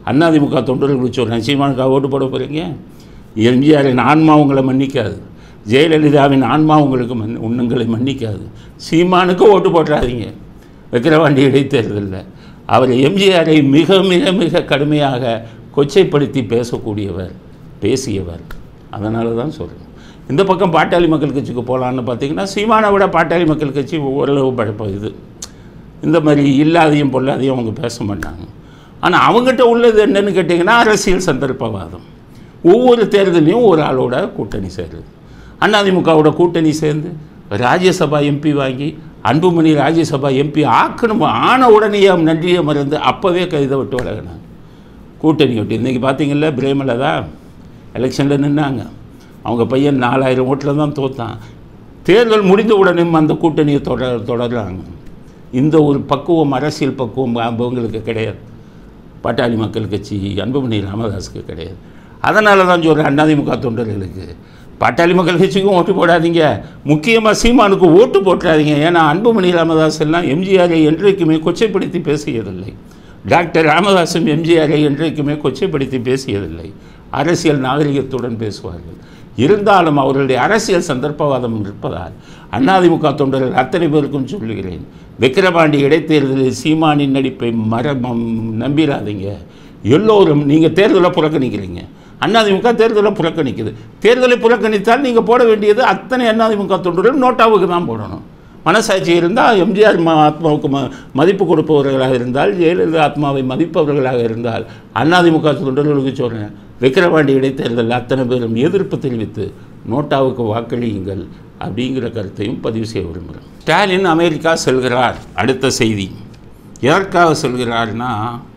Speaker 1: அதிமுக தொண்டர்களுக்கு சொல்கிறேன் சீமானுக்காக ஓட்டு போட போகிறீங்க எம்ஜிஆரின் ஆன்மா உங்களை மன்னிக்காது ஜெயலலிதாவின் ஆன்மா உங்களுக்கு மன் உங்களை மன்னிக்காது சீமானுக்கு ஓட்டு போட்டுறாதீங்க விக்கிரவாண்டி இடைத்தேர்தலில் அவர் எம்ஜிஆரை மிக மிக மிக கடுமையாக கொச்சைப்படுத்தி பேசக்கூடியவர் பேசியவர் அதனால தான் சொல்கிறேன் இந்த பக்கம் பாட்டாளி மக்கள் கட்சிக்கு போகலான்னு பார்த்தீங்கன்னா சீமானை விட பாட்டாளி மக்கள் கட்சி ஓரளவு பழப்பம் இது இந்த மாதிரி இல்லாதையும் பொல்லாதையும் அவங்க பேச மாட்டாங்க ஆனால் அவங்ககிட்ட உள்ளது என்னன்னு கேட்டிங்கன்னா அரசியல் சந்தர்ப்பவாதம் ஒவ்வொரு தேர்தலையும் ஒரு ஆளோட கூட்டணி சேருது அதிமுகவோட கூட்டணி சேர்ந்து ராஜ்யசபா எம்பி வாங்கி அன்புமணி ராஜ்யசபா எம்பி ஆக்கணும் ஆன உடனே நன்றியை மறந்து அப்போவே கைதை விட்டு விலகினாங்க கூட்டணி விட்டு இன்றைக்கி பார்த்தீங்கல்ல பிரேமலதா எலெக்ஷனில் நின்னாங்க அவங்க பையன் நாலாயிரம் ஓட்டில் தான் தோத்தான் தேர்தல் முடிந்த உடனே அந்த கூட்டணியை தொடர் தொடர்றாங்க இந்த ஒரு பக்குவம் அரசியல் பக்குவம் அவங்களுக்கு கிடையாது பாட்டாளி மக்கள் கட்சி அன்புமணி ராமதாஸுக்கு கிடையாது அதனால தான் சொல்கிறேன் அதிமுக தொண்டர்களுக்கு பாட்டாளி மக்கள் கட்சிக்கும் ஓட்டு போடாதீங்க முக்கியமாக சீமானுக்கு ஓட்டு போட்டுறாதீங்க ஏன்னா அன்புமணி ராமதாஸ் எல்லாம் எம்ஜிஆரை என்றைக்குமே கொச்சைப்படுத்தி பேசியதில்லை டாக்டர் ராமதாஸும் எம்ஜிஆரை என்றைக்குமே கொச்சைப்படுத்தி பேசியதில்லை அரசியல் நாகரிகத்துடன் பேசுவார்கள் இருந்தாலும் அவர்களுடைய அரசியல் சந்தர்ப்பவாதம் இருப்பதால் அதிமுக தொண்டர்கள் அத்தனை பேருக்கும் சொல்லுகிறேன் விக்கிரவாண்டி இடைத்தேர்தலில் சீமானின் நடிப்பை மர ம- நம்பிராதீங்க எல்லோரும் நீங்கள் தேர்தலை புறக்கணிக்கிறீங்க அதிமுக தேர்தலை புறக்கணிக்குது தேர்தலை புறக்கணித்தால் நீங்கள் போட வேண்டியது அத்தனை அதிமுக தொண்டர்கள் நோட்டாவுக்கு தான் போடணும் மனசாட்சி இருந்தால் எம்ஜிஆர் ம ஆத்மாவுக்கு ம மதிப்பு கொடுப்பவர்களாக இருந்தால் ஜெயலலிதா ஆத்மாவை மதிப்பவர்களாக இருந்தால் அதிமுக தொண்டர்களுக்கு சொல்கிறேன் விக்கிரவாண்டி இடைத்தேர்தலில் அத்தனை பேரும் எதிர்ப்பு தெரிவித்து நோட்டாவுக்கு வாக்களியுங்கள் அப்படிங்கிற கருத்தையும் பதிவு செய்ய விரும்புகிறேன் ஸ்டாலின் அமெரிக்கா செல்கிறார் அடுத்த செய்தி எதற்காக செல்கிறார்னா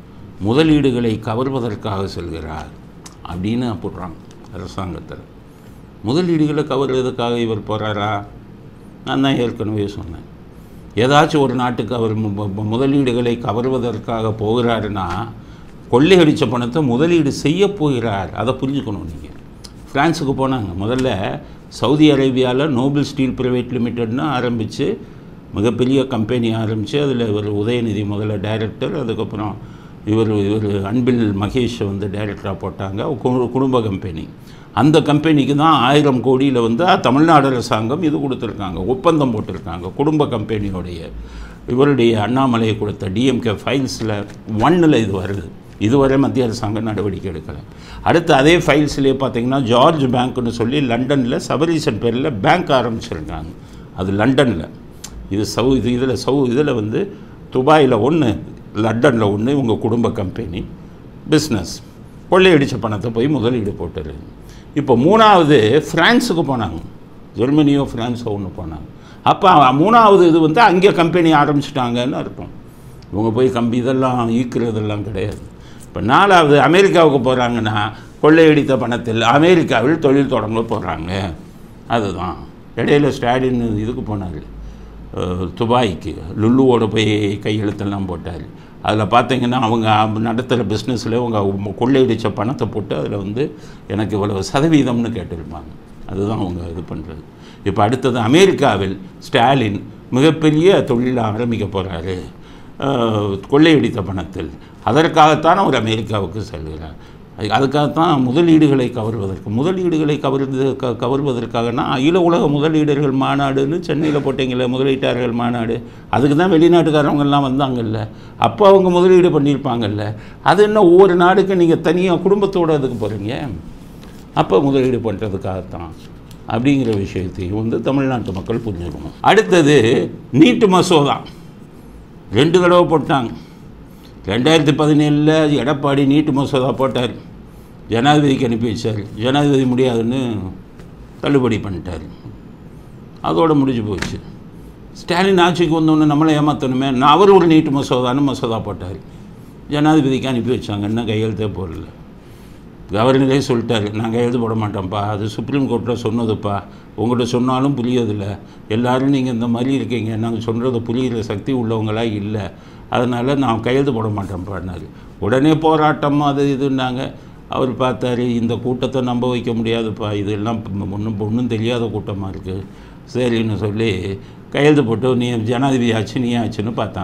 Speaker 1: முதலீடுகளை கவர்வதற்காக செல்கிறார் அப்படின்னு போடுறாங்க அரசாங்கத்தில் முதலீடுகளை கவர்வதற்காக இவர் போகிறாரா நான் தான் ஏற்கனவே சொன்னேன் ஏதாச்சும் ஒரு நாட்டுக்கு அவர் மு- மு- முதலீடுகளை கவர்வதற்காக போகிறாருன்னா கொள்ளையடித்த பணத்தை முதலீடு செய்ய போகிறார் அதை புரிஞ்சுக்கணும் நீங்கள் ஃப்ரான்ஸுக்கு போனாங்க முதல்ல சவுதி அரேபியாவில் நோபல் ஸ்டீல் பிரைவேட் லிமிடெட்னு ஆரம்பித்து மிகப்பெரிய கம்பெனி ஆரம்பித்து அதில் இவர் உதயநிதி முதல்ல டைரக்டர் அதுக்கப்புறம் இவர் இவர் அன்பில் மகேஷ் வந்து டைரக்டராக போட்டாங்க கு- குடும்ப கம்பெனி அந்த கம்பெனிக்கு தான் ஆயிரம் கோடியில் வந்து தமிழ்நாடு அரசாங்கம் இது கொடுத்துருக்காங்க ஒப்பந்தம் போட்டிருக்காங்க குடும்ப கம்பெனியோடைய இவருடைய அண்ணாமலையை கொடுத்த டிஎம்கே ஃபைல்ஸில் ஒன்னில் இது வருது இதுவரை மத்திய அரசாங்கம் நடவடிக்கை எடுக்கலை அடுத்து அதே ஃபைல்ஸ்லேயே பார்த்தீங்கன்னா ஜார்ஜ் பேங்க்னு சொல்லி லண்டனில் சபரீசன் பேரில் பேங்க் ஆரம்பிச்சிருக்காங்க அது லண்டனில் இது சவு இது இதில் சவு இதில் வந்து துபாயில் ஒன்று லண்டனில் ஒன்று இவங்க குடும்ப கம்பெனி பிஸ்னஸ் கொள்ளையடித்த பணத்தை போய் முதலீடு போட்டுரு இப்போ மூணாவது ஃப்ரான்ஸுக்கு போனாங்க ஜெர்மனியோ ஃப்ரான்ஸோ ஒன்று போனாங்க அப்போ மூணாவது இது வந்து அங்கே கம்பெனி ஆரம்பிச்சிட்டாங்கன்னு அர்த்தம் இவங்க போய் கம்பி இதெல்லாம் ஈக்கிறதெல்லாம் கிடையாது இப்போ நாலாவது அமெரிக்காவுக்கு போகிறாங்கன்னா கொள்ளையடித்த பணத்தில் அமெரிக்காவில் தொழில் தொடங்க போகிறாங்க அதுதான் இடையில ஸ்டாலின் இதுக்கு போனார் அஹ், துபாய்க்கு லுல்லுவோட போய் கையெழுத்தெல்லாம் போட்டார் அதில் பார்த்தீங்கன்னா அவங்க நடத்துகிற பிஸ்னஸில் அவங்க கொள்ளையடித்த பணத்தை போட்டு அதில் வந்து எனக்கு இவ்வளவு சதவீதம்னு கேட்டிருப்பாங்க அதுதான் அவங்க இது பண்ணுறது இப்போ அடுத்தது அமெரிக்காவில் ஸ்டாலின் மிகப்பெரிய தொழில் ஆரம்பிக்க போகிறாரு கொள்ளையடித்த பணத்தில் அதற்காகத்தான் அவர் அமெரிக்காவுக்கு செல்கிறார் அது- அதுக்காகத்தான் முதலீடுகளை கவர்வதற்கு முதலீடுகளை கவர்ந்து க கவர்வதற்காகனா அகில உலக முதலீடர்கள் மாநாடுன்னு சென்னையில் போட்டிங்களே முதலீட்டாளர்கள் மாநாடு அதுக்கு தான் வெளிநாட்டுக்காரவங்கெல்லாம் வந்தாங்கல்ல அப்போ அவங்க முதலீடு பண்ணியிருப்பாங்கல்ல அது என்ன ஒவ்வொரு நாடுக்கு நீங்கள் தனியாக குடும்பத்தோடு அதுக்கு போகிறீங்க அப்போ முதலீடு பண்ணுறதுக்காகத்தான் அப்படிங்கிற விஷயத்தையும் வந்து தமிழ்நாட்டு மக்கள் புரிஞ்சுக்கணும் அடுத்தது நீட்டு மசோதா ரெண்டு தடவை போட்டாங்க ரெண்டாயிரத்தி பதினேழில் எடப்பாடி நீட்டு மசோதா போட்டார் ஜனாதிபதிக்கு அனுப்பி வச்சார் ஜனாதிபதி முடியாதுன்னு தள்ளுபடி பண்ணிட்டார் அதோட முடிஞ்சு போச்சு ஸ்டாலின் ஆட்சிக்கு வந்தோடனே நம்மளை ஏமாற்றணுமே நான் அவர் ஒரு நீட்டு மசோதான்னு மசோதா போட்டார் ஜனாதிபதிக்கு அனுப்பி வச்சாங்க இன்னும் கையெழுத்தே போடல கவர்னரே சொல்லிட்டாரு நான் கையெழுத்து போட மாட்டேன்ப்பா அது சுப்ரீம் கோர்ட்டில் சொன்னதுப்பா உங்கள்கிட்ட சொன்னாலும் புரியுதில்ல எல்லாரும் நீங்கள் இந்த மாதிரி இருக்கீங்க நாங்கள் சொல்கிறது புரியுற சக்தி உள்ளவங்களா இல்லை அதனால் நான் கையெழுத்து போட மாட்டேன்ப்பான்னாரு உடனே போராட்டம் அது இதுன்னாங்க அவர் பார்த்தாரு இந்த கூட்டத்தை நம்ப வைக்க முடியாதுப்பா இதெல்லாம் ஒன்றும் ஒன்றும் தெரியாத கூட்டமாக இருக்குது சரின்னு சொல்லி கையெழுத்து போட்டு நீ ஜனாதிபதி ஆச்சு நீ ஆச்சுன்னு பார்த்தாங்க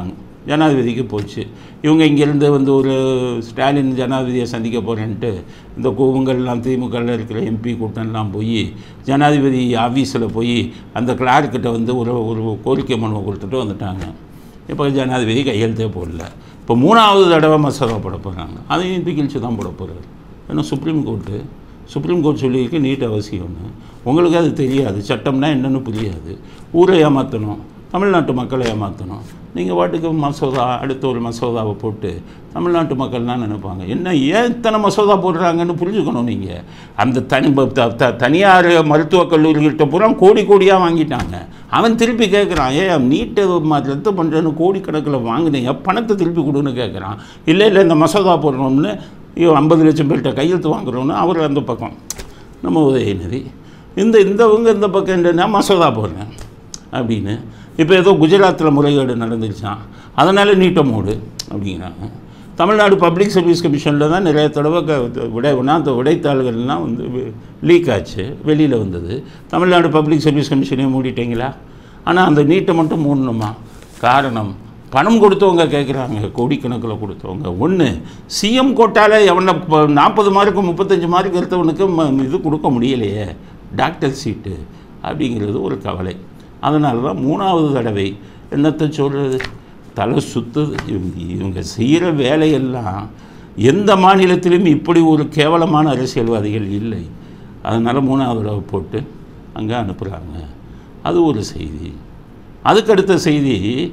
Speaker 1: ஜனாதிபதிக்கு போச்சு இவங்க இங்கேருந்து வந்து ஒரு ஸ்டாலின் ஜனாதிபதியை சந்திக்க போகிறேன்ட்டு இந்த கூவங்கள்லாம் திமுகவில் இருக்கிற எம்பி கூட்டம்லாம் போய் ஜனாதிபதி ஆஃபீஸில் போய் அந்த கிளார்க்கிட்ட வந்து ஒரு ஒரு கோரிக்கை மனுவை கொடுத்துட்டு வந்துட்டாங்க இப்போ ஜனாதிபதி கையெழுத்தே போடல இப்போ மூணாவது தடவை மசோதா போட போகிறாங்க அதையும் பிகிழ்ச்சி தான் போட போகிறார் ஏன்னா சுப்ரீம் கோர்ட்டு சுப்ரீம் கோர்ட் சொல்லியிருக்கு நீட் அவசியம்னு உங்களுக்கு அது தெரியாது சட்டம்னா என்னன்னு புரியாது ஊரை ஏமாற்றணும் தமிழ்நாட்டு மக்களை ஏமாற்றணும் நீங்கள் பாட்டுக்கு மசோதா அடுத்த ஒரு மசோதாவை போட்டு தமிழ்நாட்டு மக்கள்லாம் நினைப்பாங்க என்ன ஏன் இத்தனை மசோதா போடுறாங்கன்னு புரிஞ்சுக்கணும் நீங்கள் அந்த தனி த- த- தனியார் மருத்துவக் கல்லூரிகிட்ட பூரா கோடி கோடியாக வாங்கிட்டாங்க அவன் திருப்பி கேட்குறான் ஏன் நீட்டை ம- ரத்து பண்ணுறேன்னு கோடிக்கணக்கில் வாங்கினீங்க பணத்தை திருப்பி கொடுன்னு கேட்குறான் இல்லை இல்லை இந்த மசோதா போடணும்னு ஐயோ ஐம்பது லட்சம் பேர்கிட்ட கையெழுத்து வாங்குறோன்னு அவர் அந்த பக்கம் நம்ம உதயநிதி இந்த இந்தவங்க இந்த பக்கம் என்னன்னா மசோதா போடுறேன் அப்படின்னு இப்போ ஏதோ குஜராத்தில் முறைகேடு நடந்துருச்சான் அதனால் நீட்ட மூடு அப்படிங்கிறாங்க தமிழ்நாடு பப்ளிக் சர்வீஸ் கமிஷனில் தான் நிறைய தடவை க விடை அந்த விடைத்தாள்கள்லாம் வந்து லீக் ஆச்சு வெளியில் வந்தது தமிழ்நாடு பப்ளிக் சர்வீஸ் கமிஷனையும் மூடிட்டீங்களா ஆனால் அந்த நீட்டை மட்டும் மூடணுமா காரணம் பணம் கொடுத்தவங்க கேட்குறாங்க கோடிக்கணக்கில் கொடுத்தவங்க ஒன்று சிஎம் கோட்டால எவனை நாற்பது மார்க்கு முப்பத்தஞ்சு மார்க் எடுத்தவனுக்கு ம- இது கொடுக்க முடியலையே டாக்டர் சீட்டு அப்படிங்கிறது ஒரு கவலை அதனால தான் மூணாவது தடவை என்னத்தை சொல்கிறது தலை சுத்துது இவங்க இவங்க செய்கிற வேலையெல்லாம் எந்த மாநிலத்திலும் இப்படி ஒரு கேவலமான அரசியல்வாதிகள் இல்லை அதனால் மூணாவது தடவை போட்டு அங்கே அனுப்புகிறாங்க அது ஒரு செய்தி அதுக்கடுத்த செய்தி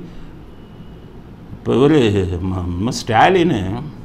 Speaker 1: இப்போ இவர் ஸ்டாலின்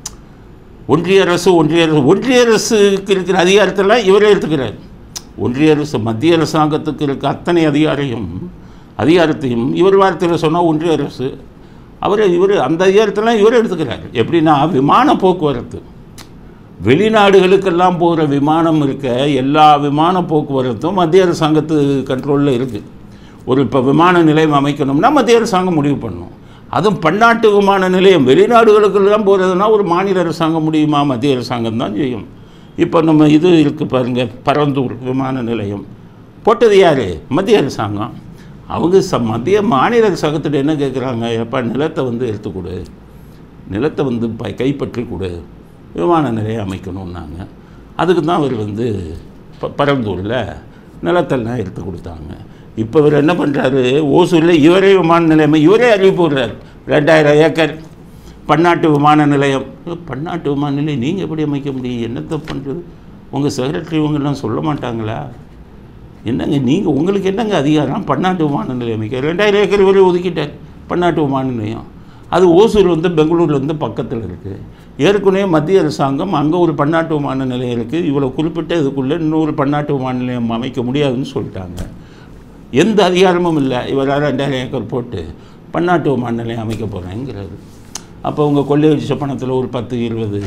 Speaker 1: ஒன்றிய அரசு ஒன்றிய அரசு ஒன்றிய அரசுக்கு இருக்கிற அதிகாரத்தெல்லாம் இவரே எடுத்துக்கிறார் ஒன்றிய அரசு மத்திய அரசாங்கத்துக்கு இருக்க அத்தனை அதிகாரையும் அதிகாரத்தையும் இவர் வார்த்தையில் சொன்னால் ஒன்றிய அரசு அவர் இவர் அந்த அதிகாரத்தெல்லாம் இவரே எடுத்துக்கிறார் எப்படின்னா விமான போக்குவரத்து வெளிநாடுகளுக்கெல்லாம் போகிற விமானம் இருக்க எல்லா விமான போக்குவரத்தும் மத்திய அரசாங்கத்து கண்ட்ரோலில் இருக்குது ஒரு இப்போ விமான நிலையம் அமைக்கணும்னா மத்திய அரசாங்கம் முடிவு பண்ணும் அதுவும் பன்னாட்டு விமான நிலையம் வெளிநாடுகளுக்கெல்லாம் போகிறதுனா ஒரு மாநில அரசாங்கம் முடியுமா மத்திய அரசாங்கம் தான் செய்யும் இப்போ நம்ம இது இருக்குது பாருங்கள் பரந்தூர் விமான நிலையம் போட்டது யார் மத்திய அரசாங்கம் அவங்க ச மத்திய மாநில அரசாங்கத்திட்ட என்ன கேட்குறாங்க எப்பா நிலத்தை வந்து எடுத்து கொடு நிலத்தை வந்து ப கைப்பற்றி கொடு விமான நிலையம் அமைக்கணும்னாங்க அதுக்கு தான் அவர் வந்து ப பரந்தூரில் நிலத்தெல்லாம் எடுத்து கொடுத்தாங்க இப்போ இவர் என்ன பண்ணுறாரு ஓசூரில் இவரே விமான நிலையம் இவரே அறிவிப்பு விடுறார் ரெண்டாயிரம் ஏக்கர் பன்னாட்டு விமான நிலையம் ஐயோ, பன்னாட்டு விமான நிலையம் நீங்கள் எப்படி அமைக்க முடியும் என்னத்தை பண்ணுறது உங்கள் செக்ரட்டரி இவங்கெல்லாம் சொல்ல மாட்டாங்களா என்னங்க நீங்கள் உங்களுக்கு என்னங்க அதிகாரம் பன்னாட்டு விமான நிலையம் அமைக்க ரெண்டாயிரம் ஏக்கர் வரை ஒதுக்கிட்டார் பன்னாட்டு விமான நிலையம் அது ஓசூர் வந்து பெங்களூர்ல வந்து பக்கத்தில் இருக்குது ஏற்கனவே மத்திய அரசாங்கம் அங்கே ஒரு பன்னாட்டு விமான நிலையம் இருக்குது இவ்வளோ குறிப்பிட்ட இதுக்குள்ளே இன்னொரு பன்னாட்டு விமான நிலையம் அமைக்க முடியாதுன்னு சொல்லிட்டாங்க எந்த அதிகாரமும் இல்லை இவரால் ரெண்டாயிரம் ஏக்கர் போட்டு பன்னாட்டு விமான நிலையம் அமைக்க போகிறேங்கிறாரு அப்போ உங்கள் கொள்ளை வச்ச பணத்தில் ஒரு பத்து இருபது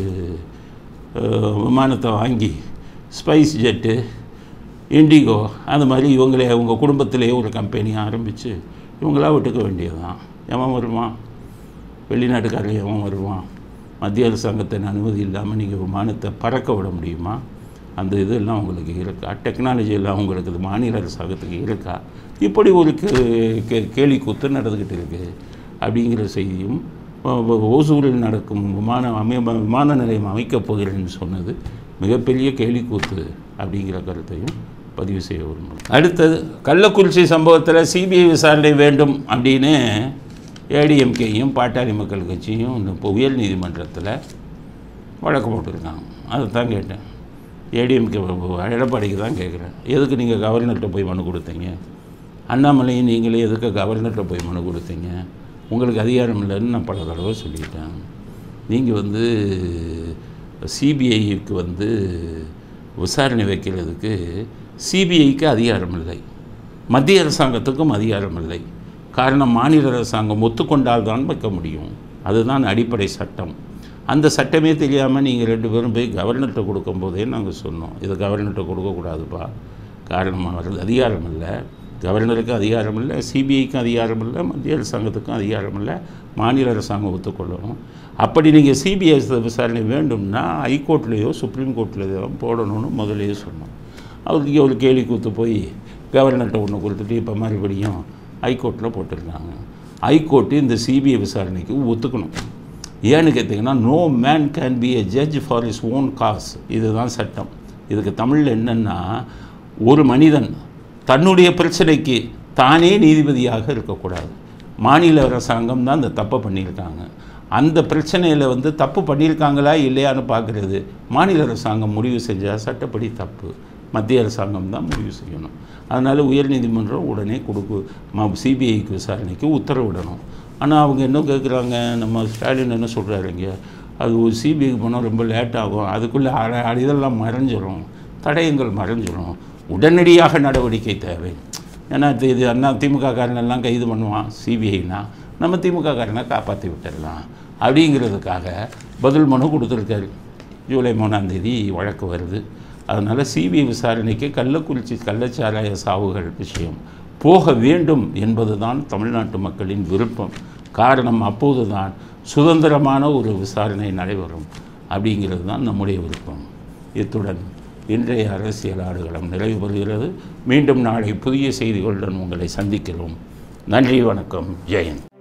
Speaker 1: அஹ், விமானத்தை வாங்கி ஸ்பைஸ் ஜெட்டு இண்டிகோ அந்த மாதிரி இவங்களே உங்கள் குடும்பத்திலேயே ஒரு கம்பெனி ஆரம்பித்து இவங்களா விட்டுக்க வேண்டியதுதான் எவன் வருவான் வெளிநாட்டுக்காரன் எவன் வருவான் மத்திய அரசாங்கத்தின் அனுமதி இல்லாமல் நீங்கள் விமானத்தை பறக்க விட முடியுமா அந்த இதெல்லாம் உங்களுக்கு இருக்கா டெக்னாலஜி எல்லாம் உங்களுக்கு இது மாநில அரசாங்கத்துக்கு இருக்கா இப்படி ஒரு கே- கே- கேலி கூத்து நடந்துக்கிட்டு இருக்கு அப்படிங்கிற செய்தியும் ஒ- ஒ- ஓசூரில் நடக்கும் விமான அமை விமான நிலையம் அமைக்கப் போகிறேன்னு சொன்னது மிகப்பெரிய கேலிக்கூத்து அப்படிங்கிற கருத்தையும் பதிவு செய்ய விரும்புகிறேன் அடுத்தது கள்ளக்குறிச்சி சம்பவத்தில் சிபிஐ விசாரணை வேண்டும் அப்படின்னு ஏடிஎம்கேயும் பாட்டாளி மக்கள் கட்சியும் இப்போ உயர் நீதிமன்றத்தில் வழக்கு போட்டிருக்காங்க அதை தான் கேட்டேன் ஏடிஎம்கே எடப்பாடிக்கு தான் கேட்குறேன் எதுக்கு நீங்கள் கவர்னர்கிட்ட போய் மனு கொடுத்தீங்க அண்ணாமலையும் நீங்களே எதுக்கு கவர்னர்கிட்ட போய் மனு கொடுத்தீங்க உங்களுக்கு அதிகாரம் இல்லைன்னு நான் பல தடவை சொல்லிட்டேன் நீங்கள் வந்து சிபிஐக்கு வந்து விசாரணை வைக்கிறதுக்கு சிபிஐக்கு அதிகாரம் இல்லை மத்திய அரசாங்கத்துக்கும் அதிகாரம் இல்லை காரணம் மாநில அரசாங்கம் ஒத்துக்கொண்டால் தான் வைக்க முடியும் அதுதான் அடிப்படை சட்டம் அந்த சட்டமே தெரியாமல் நீங்கள் ரெண்டு பேரும் போய் கவர்னர்கிட்ட கொடுக்கும்போதே நாங்கள் சொன்னோம் இது கவர்னர்கிட்ட கொடுக்கக்கூடாதுப்பா காரணம் அவரது அதிகாரம் இல்லை கவர்னருக்கு அதிகாரம் இல்லை சிபிஐக்கும் அதிகாரம் இல்லை மத்திய அரசாங்கத்துக்கும் அதிகாரம் இல்லை மாநில அரசாங்கம் ஒத்துக்கொள்ளணும் அப்படி நீங்கள் சிபிஐ விசாரணை வேண்டும்னா ஹைகோர்ட்லேயோ சுப்ரீம் கோர்ட்லேயோ போடணும்னு முதல்லயே சொன்னோம் அவருக்கு ஒரு கேலி கூத்து போய் கவர்னர்கிட்ட ஒன்று கொடுத்துட்டு இப்போ மறுபடியும் ஹைகோர்ட்டில் போட்டிருக்காங்க ஹைகோர்ட்டு இந்த சிபிஐ விசாரணைக்கு ஒத்துக்கணும் ஏன்னு கேட்டிங்கன்னா no man can be a judge for his own cause இதுதான் சட்டம் இதுக்கு தமிழில் என்னென்னா ஒரு மனிதன் தன்னுடைய பிரச்சனைக்கு தானே நீதிபதியாக இருக்கக்கூடாது மாநில அரசாங்கம் தான் இந்த தப்பை பண்ணியிருக்காங்க அந்த பிரச்சனையில் வந்து தப்பு பண்ணியிருக்காங்களா இல்லையான்னு பார்க்குறது மாநில அரசாங்கம் முடிவு செஞ்சால் சட்டப்படி தப்பு மத்திய அரசாங்கம் தான் முடிவு செய்யணும் அதனால் உயர்நீதிமன்றம் உடனே கொடுக்கு சிபிஐக்கு விசாரணைக்கு உத்தரவிடணும் ஆனால் அவங்க என்ன கேட்குறாங்க நம்ம ஸ்டாலின் என்ன சொல்கிறாருங்க அது ஒரு சிபிஐக்கு போனால் ரொம்ப லேட் ஆகும் அதுக்குள்ளே அட- அட- இதெல்லாம் மறைஞ்சிரும் தடயங்கள் மறைஞ்சிரும் உடனடியாக நடவடிக்கை தேவை ஏன்னா இது இது அண்ணா திமுக காரனெல்லாம் கைது பண்ணுவான் சிபிஐனா நம்ம திமுக காரனை காப்பாற்றி விட்டுடலாம் அப்படிங்கிறதுக்காக பதில் மனு கொடுத்துருக்காரு ஜூலை மூணாம் தேதி வழக்கு வருது அதனால் சிபிஐ விசாரணைக்கு கள்ளக்குறிச்சி கள்ளச்சாராய சாவுகள் விஷயம் போக வேண்டும் என்பதுதான் தமிழ்நாட்டு மக்களின் விருப்பம் காரணம் அப்போதுதான் சுதந்திரமான ஒரு விசாரணை நடைபெறும் அப்படிங்கிறது தான் நம்முடைய விருப்பம் இத்துடன் இன்றைய அரசியல் ஆடுகளம் நிறைவு பெறுகிறது மீண்டும் நாளை புதிய செய்திகளுடன் உங்களை சந்திக்கிறோம் நன்றி வணக்கம் ஜெயந்த்